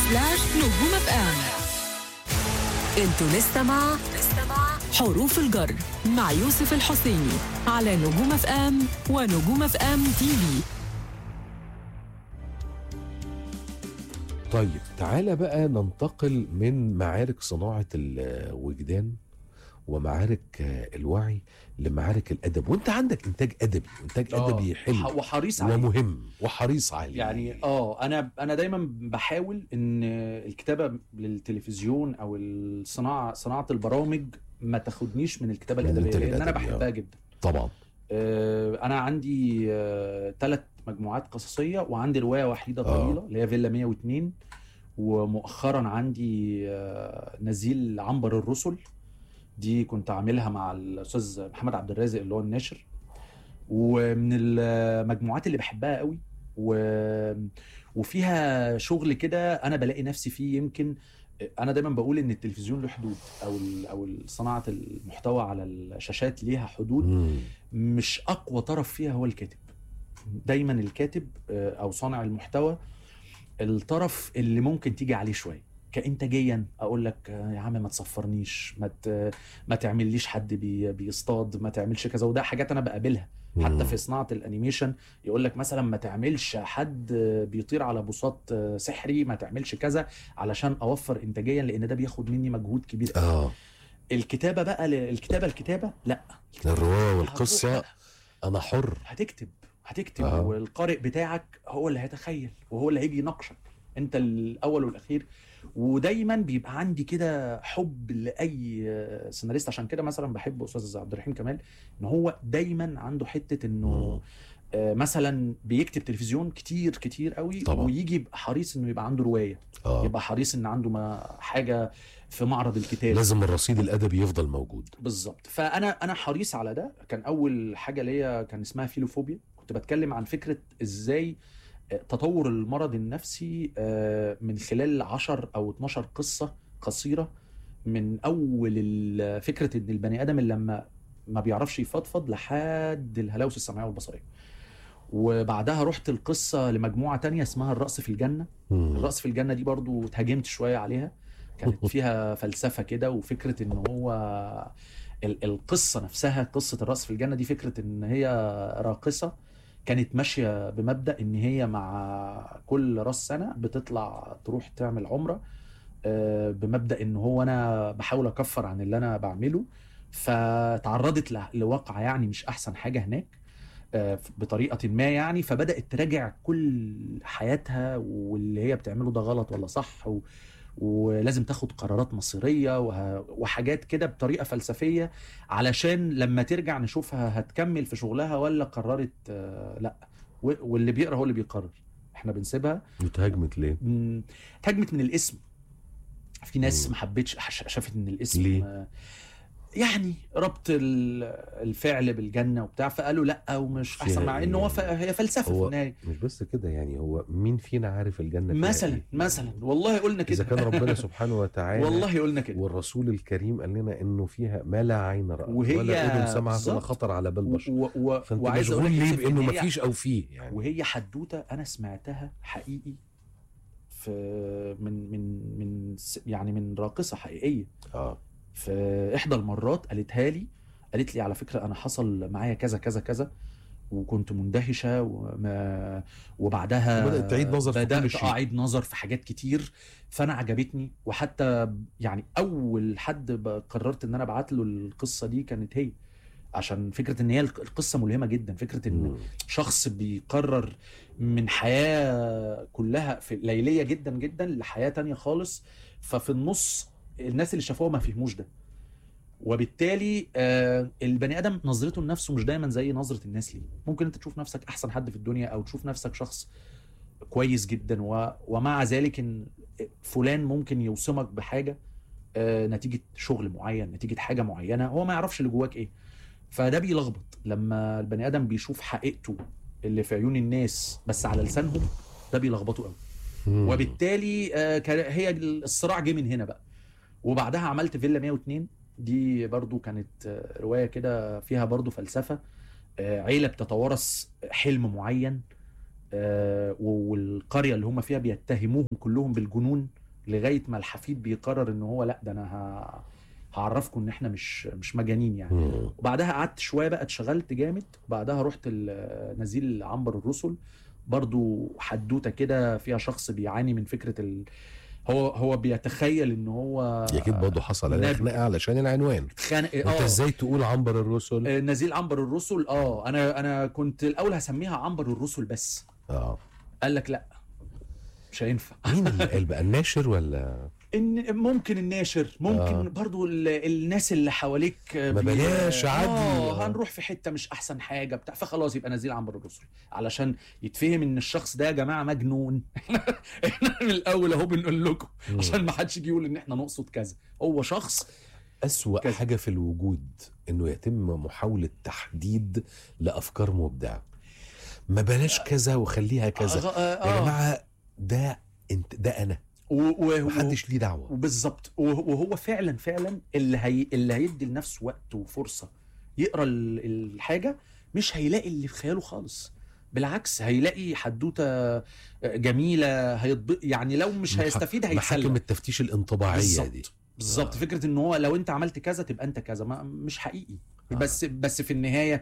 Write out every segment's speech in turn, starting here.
سلاش نجوم اف ام انتوا لسه مع حروف الجر مع يوسف الحسيني على نجوم اف ام ونجوم اف ام تي في طيب تعالى بقى ننتقل من معارك صناعة الوجدان ومعارك آه، الوعي لمعارك الأدب وانت عندك إنتاج أدبي إنتاج أدبي وح- حلو وحريص عليه ومهم وحريص عليه يعني اه انا انا دايما بحاول ان الكتابه للتلفزيون او الصناعه صناعه البرامج ما تاخدنيش من الكتابه من الادبيه الإنتاج لان انا الأدبي، آه. بحبها جدا طبعا آه، انا عندي ثلاث مجموعات قصصيه وعندي روايه وحيده آه. طويله اللي هي فيلا 102 ومؤخرا عندي آه، نزيل عنبر الرسل دي كنت عاملها مع الاستاذ محمد عبد الرازق اللي هو الناشر ومن المجموعات اللي بحبها قوي و... وفيها شغل كده انا بلاقي نفسي فيه يمكن انا دايما بقول ان التلفزيون له حدود او ال... او صناعه المحتوى على الشاشات ليها حدود مم. مش اقوى طرف فيها هو الكاتب دايما الكاتب آه، او صانع المحتوى الطرف اللي ممكن تيجي عليه شويه كانتاجيا اقول لك آه، يا عم ما تصفرنيش ما ت- ما تعمليش حد بي بيصطاد ما تعملش كذا وده حاجات انا بقابلها مم. حتى في صناعه الانيميشن يقول لك مثلا ما تعملش حد آه، بيطير على بساط آه، سحري ما تعملش كذا علشان اوفر انتاجيا لان ده بياخد مني مجهود كبير قوي. اه الكتابه بقى ل- الكتابه الكتابه لا الرواية هتروح والقصة بقى. أنا حر هتكتب هتكتب آه. والقارئ بتاعك هو اللي هيتخيل وهو اللي هيجي يناقشك انت الاول والاخير ودايما بيبقى عندي كده حب لاي سيناريست عشان كده مثلا بحب استاذ عبد الرحيم كمال ان هو دايما عنده حته انه آه، مثلا بيكتب تلفزيون كتير كتير قوي طبعا. ويجي يبقى حريص انه يبقى عنده روايه اه يبقى حريص ان عنده ما حاجه في معرض الكتاب لازم الرصيد الأدبي يفضل موجود بالظبط فانا انا حريص على ده كان اول حاجه ليا كان اسمها فيلوفوبيا كنت بتكلم عن فكره ازاي آه، تطور المرض النفسي آه، من خلال 10 او 12 قصه قصيره من اول ال- فكره ان البني ادم اللي لما ما بيعرفش يفضفض لحد الهلاوس السمعيه والبصريه وبعدها رحت القصه لمجموعه تانية اسمها الرأس في الجنه مم. الرأس في الجنة دي برضو اتهاجمت شوية عليها كانت فيها فلسفة كده وفكرة ان هو ال- القصة نفسها قصة الرأس في الجنة دي فكرة ان هي راقصة كانت ماشية بمبدأ ان هي مع كل راس سنة بتطلع تروح تعمل عمرة آه، بمبدأ ان هو انا بحاول اكفر عن اللي انا بعمله فتعرضت ل- لواقعة يعني مش احسن حاجة هناك آه، بطريقة ما يعني فبدأت تراجع كل حياتها واللي هي بتعمله ده غلط ولا صح و... ولازم تاخد قرارات مصيرية وه... وحاجات كده بطريقة فلسفية علشان لما ترجع نشوفها هتكمل في شغلها ولا قررت آه، لا و... واللي بيقرا هو اللي بيقرر احنا بنسيبها اتهاجمت ليه؟ مم، اتهاجمت من الاسم في ناس مم. ما حبتش ش- شافت ان الاسم ليه؟ آه، يعني ربط ال- الفعل بالجنه وبتاع فقالوا لا ومش فيها احسن مع إيه ان هو يعني؟ ف... هي فلسفه في هو النهايه مش بس كده يعني هو مين فينا عارف الجنة فيها مثلا إيه؟ مثلا والله قلنا كده إذا كان ربنا سبحانه وتعالى والله قلنا كده والرسول الكريم قال لنا انه فيها ما لا عين رأت وهي ولا اذن سمعت ولا بالظبط. خطر على بال و... بشر و... و... فانت وعايز اقول مشغول لك ليه يوسف بانه إن ما هي- فيش او فيه يعني وهي حدوته انا سمعتها حقيقي في من من من س- يعني من راقصه حقيقيه اه في احدى المرات قالتها لي قالت لي على فكره انا حصل معايا كذا كذا كذا وكنت مندهشه وما وبعدها وبدأت تعيد نظر في كل بدات شيء. اعيد نظر في حاجات كتير فانا عجبتني وحتى يعني اول حد ب- قررت ان انا ابعت له القصه دي كانت هي عشان فكره ان هي الق- القصه ملهمه جدا فكره ان مم. شخص بيقرر من حياة كلها في ليلية جدا جدا لحياة تانية خالص ففي النص الناس اللي شافوها ما فهموش ده وبالتالي آه، البني ادم نظرته لنفسه مش دايما زي نظره الناس ليه ممكن انت تشوف نفسك احسن حد في الدنيا او تشوف نفسك شخص كويس جدا و... ومع ذلك ان فلان ممكن يوصمك بحاجه آه، نتيجه شغل معين نتيجه حاجه معينه هو ما يعرفش اللي جواك ايه فده بيلخبط لما البني ادم بيشوف حقيقته اللي في عيون الناس بس على لسانهم ده بيلخبطه قوي مم. وبالتالي آه، كان- هي الصراع جه من هنا بقى وبعدها عملت فيلا 102 دي برضو كانت آه، رواية كده فيها برضو فلسفة آه، عيلة بتتوارث حلم معين آه، والقريه اللي هم فيها بيتهموهم كلهم بالجنون لغايه ما الحفيد بيقرر ان هو لا ده انا ه... هعرفكم ان احنا مش مش مجانين يعني مم. وبعدها قعدت شويه بقى اتشغلت جامد وبعدها رحت ال- نزيل عنبر الرسل برضو حدوته كده فيها شخص بيعاني من فكره ال... هو هو بيتخيل ان هو اكيد برضه حصل عليها نبي. خناقه علشان العنوان اتخانق انت اه ازاي تقول عنبر الرسل آه، نزيل عنبر الرسل اه انا انا كنت الاول هسميها عنبر الرسل بس اه قال لك لا مش هينفع مين اللي قال بقى الناشر ولا ان ممكن الناشر ممكن آه. آه. برضو ال- الناس اللي حواليك ما بلاش عدل. اه هنروح في حته مش احسن حاجه بتاع فخلاص يبقى نزيل عنبر الرسل علشان يتفهم ان الشخص ده يا جماعه مجنون احنا احنا من الاول اهو بنقول لكم مم. عشان ما حدش يجي يقول ان احنا نقصد كذا هو شخص أسوأ كذا. حاجة في الوجود إنه يتم محاولة تحديد لأفكار مبدعة ما بلاش كذا وخليها كذا آه يا آه جماعة ده انت ده أنا و- و- محدش ليه دعوة وبالظبط وه- وهو فعلا فعلا اللي هي اللي هيدي لنفسه وقت وفرصه يقرا ال- الحاجه مش هيلاقي اللي في خياله خالص بالعكس هيلاقي حدوته جميله هيطبق يعني لو مش مح- هيستفيد محاكم هيتسلى التفتيش الانطباعية دي بالظبط بالظبط آه. فكره ان هو لو انت عملت كذا تبقى انت كذا ما مش حقيقي آه. بس بس في النهايه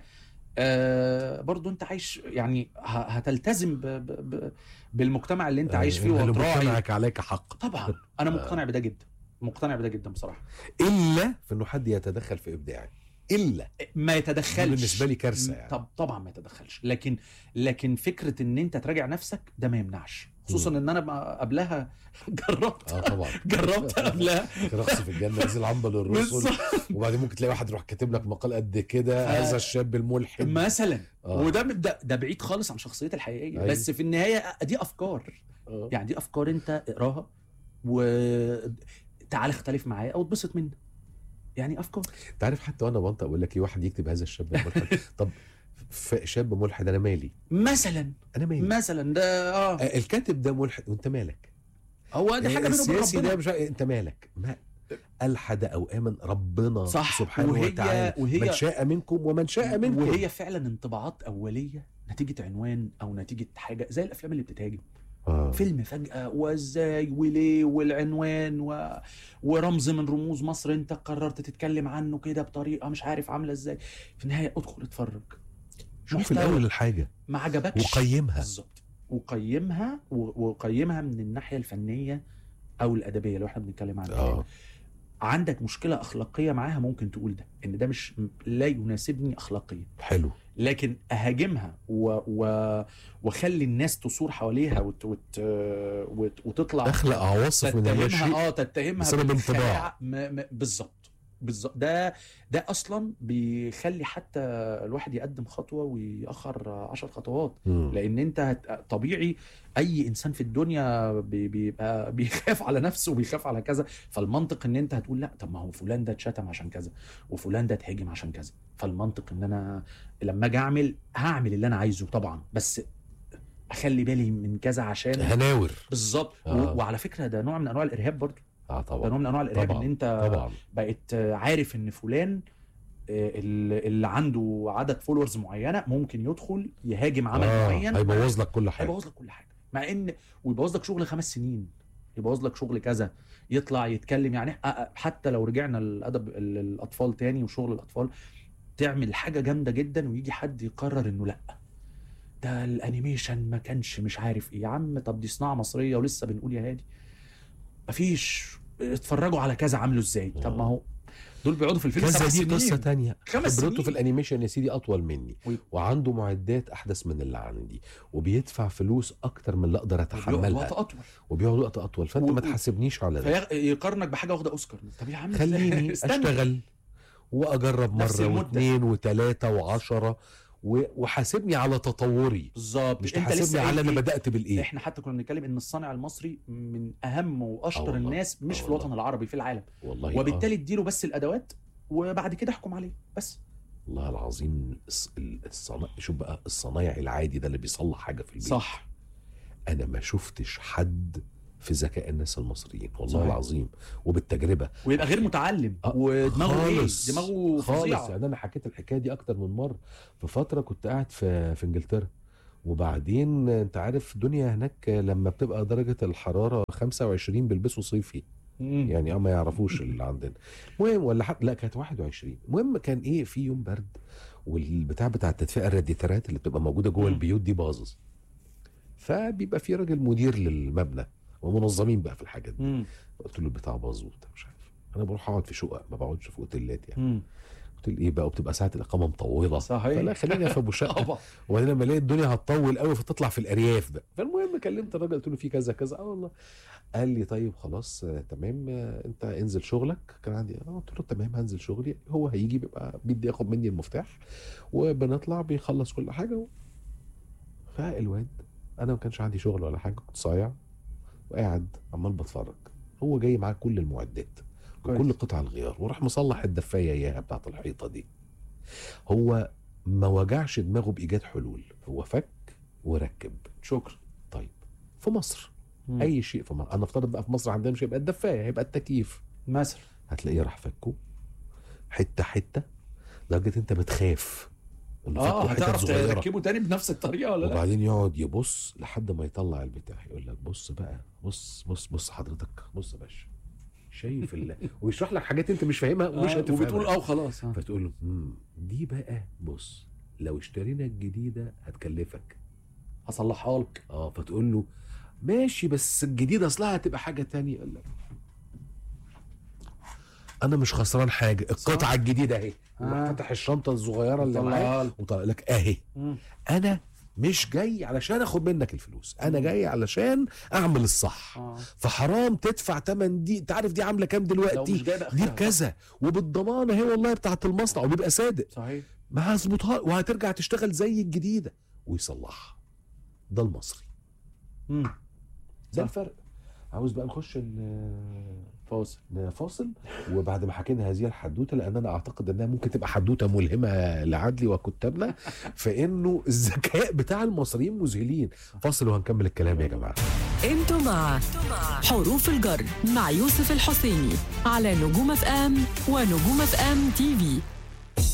آه برضو انت عايش يعني ه- هتلتزم ب ب ب بالمجتمع اللي انت عايش فيه اللي وهتراعي مجتمعك عليك حق طبعا انا مقتنع بده جدا مقتنع بده جدا بصراحه إلا في إنه حد يتدخل في إبداعي إلا ما دي يتدخلش بالنسبة لي كارثة يعني طب طبعا ما يتدخلش لكن لكن فكره ان انت تراجع نفسك ده ما يمنعش خصوصا ان انا بقى قبلها جربت اه طبعا جربت قبلها رقص في الجنة نزل عنبر الرسل بالظبط. وبعدين ممكن تلاقي واحد يروح كاتب لك مقال قد كده ف- هذا الشاب الملحد مثلا آه. وده ده, ده بعيد خالص عن شخصيتي الحقيقيه أيوة. بس في النهايه دي افكار آه. يعني دي افكار انت اقراها و تعال اختلف معايا او اتبسط منها يعني افكار انت عارف حتى وانا بنطق اقول لك ايه واحد يكتب هذا الشاب الملحد طب ف- شاب ملحد انا مالي مثلا انا مالي مثلا ده اه آه، الكاتب ده ملحد وانت مالك هو دي حاجه بينه وبين السياسي ربنا ده مش عارف- انت مالك ما الحد او امن ربنا صح سبحانه وهي وتعالى وهي من شاء منكم ومن شاء منكم وهي فعلا انطباعات اوليه نتيجه عنوان او نتيجه حاجه زي الافلام اللي بتتهاجم آه. فيلم فجاه وازاي وليه والعنوان و... ورمز من رموز مصر انت قررت تتكلم عنه كده بطريقه مش عارف عامله ازاي في النهايه ادخل اتفرج شوف في محتوى. الاول الحاجه ما عجبكش وقيمها بالظبط وقيمها و- وقيمها من الناحيه الفنيه او الادبيه اللي احنا بنتكلم عنها اه عندك مشكله اخلاقيه معاها ممكن تقول ده ان ده مش لا يناسبني اخلاقيا حلو لكن اهاجمها و... و... واخلي الناس تصور حواليها وت... وت... وت... وتطلع اخلق عواصف من تتهمها المشي اه تتهمها بسبب بالخداع. انطباع. م... م... بالظبط بالظبط ده ده اصلا بيخلي حتى الواحد يقدم خطوه ويأخر عشر خطوات مم. لان انت هت... طبيعي اي انسان في الدنيا بي- بيبقى بيخاف على نفسه وبيخاف على كذا فالمنطق ان انت هتقول لا طب ما هو فلان ده اتشتم عشان كذا وفلان ده اتهاجم عشان كذا فالمنطق ان انا لما اجي اعمل هعمل اللي انا عايزه طبعا بس اخلي بالي من كذا عشان هناور بالظبط آه. و... وعلى فكره ده نوع من انواع الارهاب برضه اه ده طبعا نوع من انواع الارهاب طبعا ان انت طبعا بقيت عارف ان فلان آه، اللي اللي عنده عدد فولورز معينه ممكن يدخل يهاجم عمل آه. معين هيبوظ لك كل حاجه هيبوظ لك كل حاجه مع ان ويبوظ لك شغل خمس سنين يبوظ لك شغل كذا يطلع يتكلم يعني آه، آه، حتى لو رجعنا للادب ال- الاطفال تاني وشغل الاطفال تعمل حاجه جامده جدا ويجي حد يقرر انه لا ده الانيميشن ما كانش مش عارف ايه يا عم طب دي صناعه مصريه ولسه بنقول يا هادي مفيش اتفرجوا على كذا عامله ازاي طب ما هو دول بيقعدوا في الفيلم كذا سبع دي سنين قصه تانية خمس خبرته سنين. في الانيميشن يا سيدي اطول مني وي- وعنده معدات احدث من اللي عندي وبيدفع فلوس اكتر من اللي اقدر وقت اتحملها اطول وبيقعد وقت اطول فانت و- ما تحاسبنيش على ده فيقارنك بحاجه واخده اوسكار طب يا عم خليني استنى. اشتغل واجرب نفس مره المدة. واثنين وثلاثه وعشرة و- وحاسبني على تطوري بالظبط مش انت لسه تحاسبني على قايل انا إيه؟ بدات بالايه احنا حتى كنا بنتكلم ان الصانع المصري من اهم آه واشطر والله. الناس مش آه في الوطن والله. العربي في العالم والله وبالتالي اديله بس الادوات وبعد كده احكم عليه بس آه. والله العظيم الص- ال- الصنا... شوف بقى الصنايعي العادي ده اللي بيصلح حاجه في البيت صح انا ما شفتش حد في ذكاء الناس المصريين والله صحيح. العظيم وبالتجربه ويبقى غير متعلم آه، ودماغه ايه خالص دماغه خالص فظيعه يعني انا حكيت الحكايه دي اكتر من مره في فتره كنت قاعد في في انجلترا وبعدين انت عارف الدنيا هناك لما بتبقى درجه الحراره 25 بيلبسوا صيفي مم. يعني اه ما يعرفوش اللي عندنا المهم ولا حتى لا كانت 21 المهم كان ايه في يوم برد والبتاع بتاع التدفئه الراديترات اللي بتبقى موجوده جوه مم. البيوت دي باظت فبيبقى في راجل مدير للمبنى ومنظمين بقى في الحاجات دي مم. قلت له البتاع باظ وبتاع مش عارف انا بروح اقعد في شقق ما بقعدش في اوتيلات يعني مم. قلت له ايه بقى وبتبقى ساعه الاقامه مطوله صحيح. فلا خليني في ابو شقه طبعا وبعدين لما الاقي الدنيا هتطول قوي فتطلع في الارياف بقى فالمهم كلمت الراجل قلت له في كذا كذا اه والله قال لي طيب خلاص آه، تمام آه، انت انزل شغلك كان عندي اه قلت له تمام هنزل شغلي هو هيجي بيبقى بيدي ياخد مني المفتاح وبنطلع بيخلص كل حاجه و... فالواد انا ما كانش عندي شغل ولا حاجه كنت صايع وقاعد عمال بتفرج هو جاي معاه كل المعدات كويس. وكل قطع الغيار وراح مصلح الدفايه اياها بتاعت الحيطه دي هو ما وجعش دماغه بايجاد حلول هو فك وركب شكرا طيب في مصر مم. اي شيء في مصر انا افترض بقى في مصر عندنا مش هيبقى الدفايه هيبقى التكييف مثلا هتلاقيه راح فكه حته حته لدرجه انت بتخاف إنه اه فكه حتت هتعرف صغيرة. تركبه تاني بنفس الطريقه ولا لا؟ وبعدين يقعد يبص لحد ما يطلع البتاع يقول لك بص بقى بص بص بص حضرتك بص يا باشا شايف ال... ويشرح لك حاجات انت مش فاهمها ومش آه هتفهمها وبتقول اه وخلاص آه. فتقول له "مم، دي بقى بص لو اشترينا الجديده هتكلفك هصلحها لك اه فتقول له ماشي بس الجديده اصلها هتبقى حاجه تانية يقول لك انا مش خسران حاجه القطعه الجديده اهي آه. وراح فتح الشنطه الصغيره اللي معاه طلعها لك وطلع لك اهي مم. انا مش جاي علشان اخد منك الفلوس انا جاي علشان اعمل الصح اه فحرام تدفع تمن دي انت عارف دي عامله كام لو دلوقتي مش جايب دي اخرها بكذا وبالضمان اهي والله بتاعت المصنع وبيبقى صادق صحيح ما هظبطها وهترجع تشتغل زي الجديده ويصلحها ده المصري مم. ده صح. الفرق عاوز بقى نخش ن- فاصل نفاصل وبعد ما حكينا هذه الحدوته لان انا اعتقد انها ممكن تبقى حدوته ملهمه لعدلي وكتابنا فانه الذكاء بتاع المصريين مذهلين فاصل وهنكمل الكلام يا جماعه انتوا مع حروف الجر مع يوسف الحسيني على نجوم اف ام ونجوم اف ام تي في